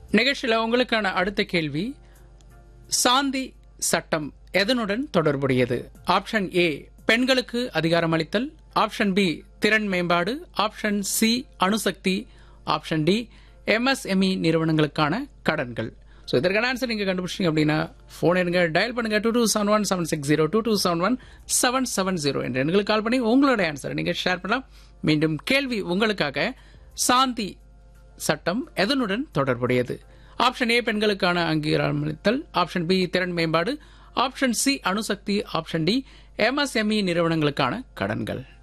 நிகழ்ச்சியில் உங்களுக்கான அடுத்த கேள்வி சாந்தி சட்டம் எதனுடன் தொடர்புடையது ஆப்ஷன் ஏ பெண்களுக்கு அதிகாரம் அளித்தல் ஆப்ஷன் பி திறன் மேம்பாடு ஆப்ஷன் சி அணுசக்தி ஆப்ஷன் டி எம்எஸ்எம்இ நிறுவனங்களுக்கான கடன்கள் ஸோ இதற்கான ஆன்சர் நீங்க கண்டுபிடிச்சிங்க அப்படின்னா ஃபோன் எடுங்க டயல் பண்ணுங்க two two seven one seven six zero two two seven one seven seven zero என்ற எண்களுக்கு கால் பண்ணி உங்களோட ஆன்சரை நீங்க ஷேர் பண்ணலாம் மீண்டும் கேள்வி உங்களுக்காக சாந்தி சட்டம் எதனுடன் தொடர்புடையது ஆப்ஷன் ஏ பெண்களுக்கான அங்கீகாரம் அளித்தல் ஆப்ஷன் பி திறன் மேம்பாடு ஆப்ஷன் சி அணுசக்தி ஆப்ஷன் டி எம்எஸ்எம்இ நிறுவனங்களுக்கான கடன்கள்